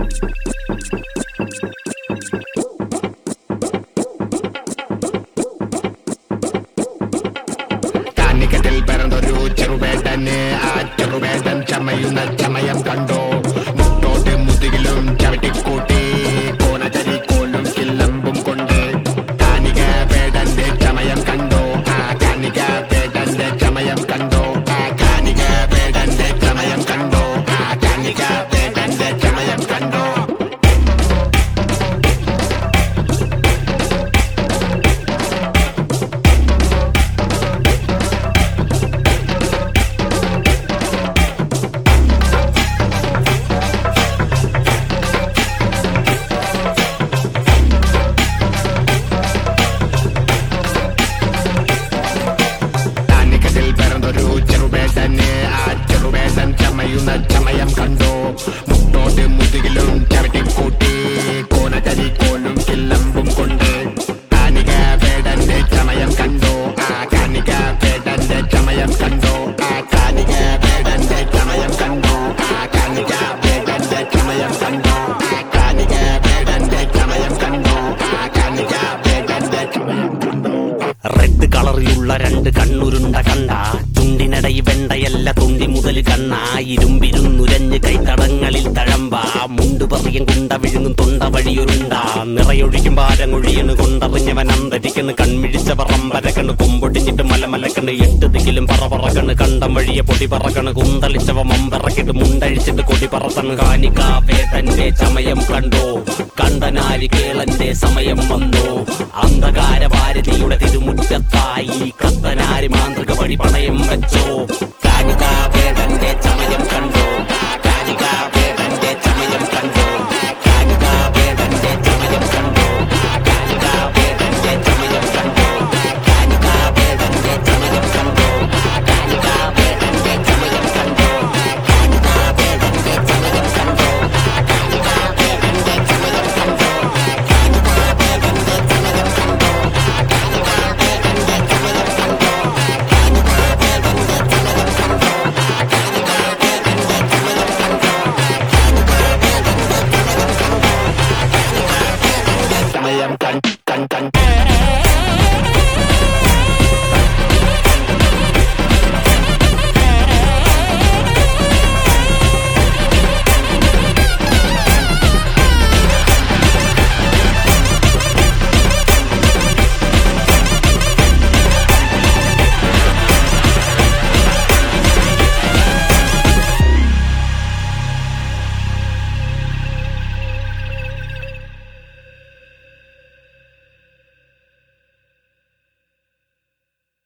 കാനിക്കത്തിൽ പിറന്നൊരു ചെറുവേട്ടന് ആ ചെറുവേട്ടൻ ചമയുന്ന ചമയം കണ്ടോ മുട്ടോട്ട് മുതുകിലും ചവിട്ടിക്കൂട്ടി കോണചരി കോലും കില്ലമ്പും കൊണ്ട് കാനിക വേടന്റെ ചമയം കണ്ടോ ആ കാനിക വേടന്റെ ചമയം കണ്ടോ ആ കാനിക വേടന്റെ ചമയം കണ്ടോ ആ കാനിക വേടന്റെ ചമയം കണ്ടോ കാനിക്കത്തിൽ പിറന്നൊരു ചെറുവേട്ടന് ആ ചെറുവേട്ടൻ ചമയുന്ന ചമയം കണ്ടോ മുട്ടോട്ട് മുതുകിലും ചവിട്ടിക്കൂട്ടി കോണചരി കോലും കില്ലമ്പും കൊണ്ട് കാനിക വേടന്റെ ചമയം കണ്ടോ ആ കാനിക വേടന്റെ ചമയം കണ്ടോ ആ കാനിക വേടന്റെ ചമയം കണ്ടോ ആ കാനിക വേടന്റെ ചമയം കണ്ടോ ആ കാനിക വേടന്റെ ചമയം കണ്ടോ ആ കാനിക വേടന്റെ ചമയം കണ്ടോ റെഡ് കളറിലുള്ള രണ്ട് കണ്ണുരുണ്ട കണ്ട ചുണ്ടിനടയി വെണ്ടയല്ല തുണ്ടി മുതൽ കണ്ണ ഇരുമ്പിരുന്നുരഞ്ഞ് കൈത്തടങ്ങളിൽ തഴമ്പ മുണ്ട് പറയും കുണ്ട വിഴുങ്ങും തൊണ്ട വഴിയൊരുണ്ട നിറയൊഴിക്കും ഭാരമൊഴിയണ് കൊണ്ടറിഞ്ഞവൻ അന്തരിക്കണ് കൺമിഴിച്ച പറമ്പരക്കണ് കൊമ്പൊടിഞ്ഞിട്ട് മലമലക്കണ് എട്ട് ദിക്കിലും പറ പറക്കണ് കണ്ടം വഴിയെ പൊടി പറക്കണ് കുന്തളിച്ചവ മമ്പറക്കിട്ട് മുണ്ടഴിച്ചിട്ട് കൊടി പറത്തണ് കാനിക വേട്ടന്റെ ചമയം കണ്ടോ കണ്ടനാരി കേളന്റെ സമയം വന്നോ അന്ധകാര ഭാരതിയുടെ തിരുമുറ്റത്തായി കത്തനാരി മാന്ത്രിക വഴി പണയം വെച്ചോ കാനിക